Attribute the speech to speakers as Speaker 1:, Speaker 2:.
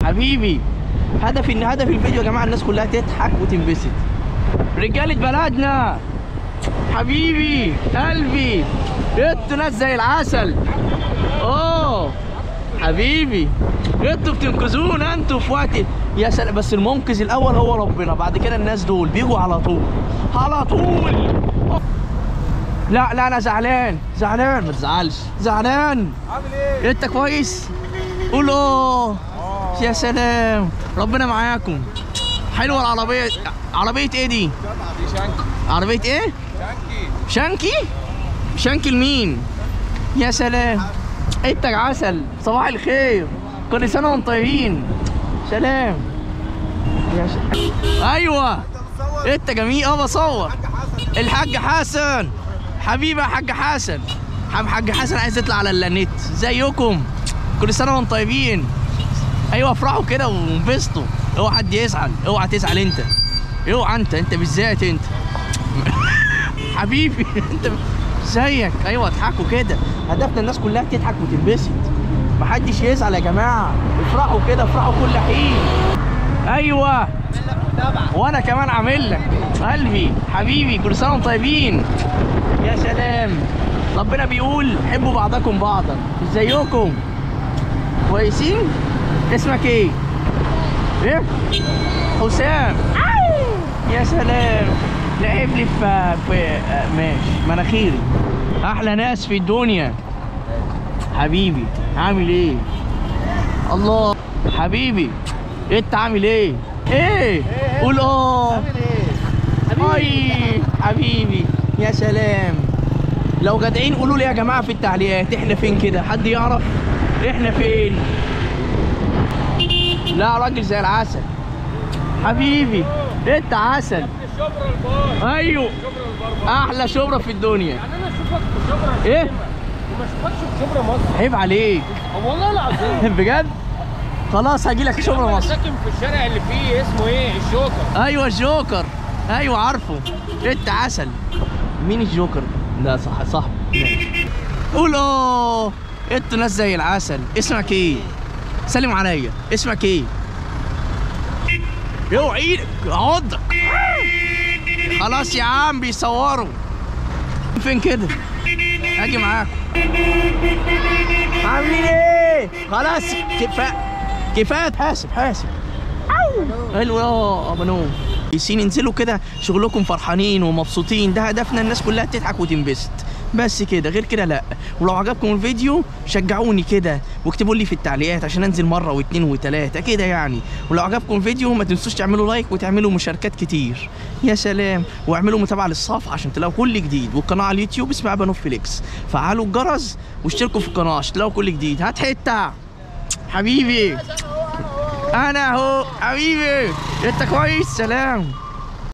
Speaker 1: حبيبي هدف ان هدف الفيديو يا جماعه الناس كلها تضحك وتنبسط رجاله بلدنا حبيبي قلبي انتوا ناس زي العسل اوه حبيبي انتوا بتنقذونا انتوا في وقت يا سلام بس المنقذ الاول هو ربنا بعد كده الناس دول بيجوا على طول على طول لا لا انا زعلان زعلان ما تزعلش زعلان
Speaker 2: عامل ايه؟
Speaker 1: انت كويس قول اه يا سلام ربنا معاكم حلوه العربيه عربيه ايه دي
Speaker 2: دي شانكي
Speaker 1: عربيه ايه
Speaker 2: شانكي
Speaker 1: شانكي شانكي لمين يا سلام انت عسل صباح الخير كل سنه وانتم طيبين سلام يا ش... ايوه
Speaker 2: بتصور
Speaker 1: انت جميل اه بصور
Speaker 2: حاجة حسن
Speaker 1: الحاج حسن حبيبي يا حاج حسن حب حاج حسن عايز يطلع على النت زيكم كل سنه وانتم طيبين ايوه افرحوا كده وانبسطوا اوعى حد يزعل اوعى تزعل انت اوعى انت انت بالذات انت حبيبي انت زيك ايوه اضحكوا كده هدفنا الناس كلها تضحك وتنبسط محدش يزعل يا جماعه افرحوا كده افرحوا كل حين ايوه وانا كمان عامل لك قلبي حبيبي كل سنه وانتم طيبين يا سلام ربنا بيقول حبوا بعضكم بعضا ازيكم كويسين اسمك ايه ايه حسام يا سلام لعب لي في في آه، ماشي مناخيري احلى ناس في الدنيا حبيبي عامل ايه الله حبيبي انت عامل ايه ايه قول اه
Speaker 2: عامل ايه؟
Speaker 1: اي حبيبي يا سلام لو جدعين قولوا لي يا جماعه في التعليقات احنا فين كده حد يعرف احنا فين لا راجل زي العسل حبيبي انت عسل
Speaker 2: الشبرا البار
Speaker 1: ايوه
Speaker 2: شبرا البار
Speaker 1: احلى شبرا في الدنيا
Speaker 2: يعني انا اشوفك في شبرا
Speaker 1: ايه
Speaker 2: وما اشوفكش في شبرا مصر
Speaker 1: عيب عليك
Speaker 2: طب والله العظيم
Speaker 1: بجد خلاص هجي لك شبرا
Speaker 2: انا
Speaker 1: مصر
Speaker 2: ساكن في الشارع اللي فيه اسمه ايه الجوكر
Speaker 1: ايوه الجوكر ايوه عارفه انت عسل مين الجوكر لا صح صاحبي ماشي. قول اه انتوا ناس زي العسل اسمك ايه سلم عليا اسمك ايه اوعى ايدك عضك خلاص يا عم بيصوروا فين كده اجي معاكم عاملين ايه خلاص كفايه كفايه حاسب حاسب حلو يا بنوم يسين انزلوا كده شغلكم فرحانين ومبسوطين ده هدفنا الناس كلها تضحك وتنبسط بس كده غير كده لا ولو عجبكم الفيديو شجعوني كده واكتبوا لي في التعليقات عشان انزل مره واثنين وثلاثه كده يعني ولو عجبكم الفيديو ما تنسوش تعملوا لايك وتعملوا مشاركات كتير يا سلام واعملوا متابعه للصفحه عشان تلاقوا كل جديد والقناه على اليوتيوب اسمها بنوف فليكس فعلوا الجرس واشتركوا في القناه عشان تلاقوا كل جديد هات حته حبيبي انا اهو حبيبي انت كويس سلام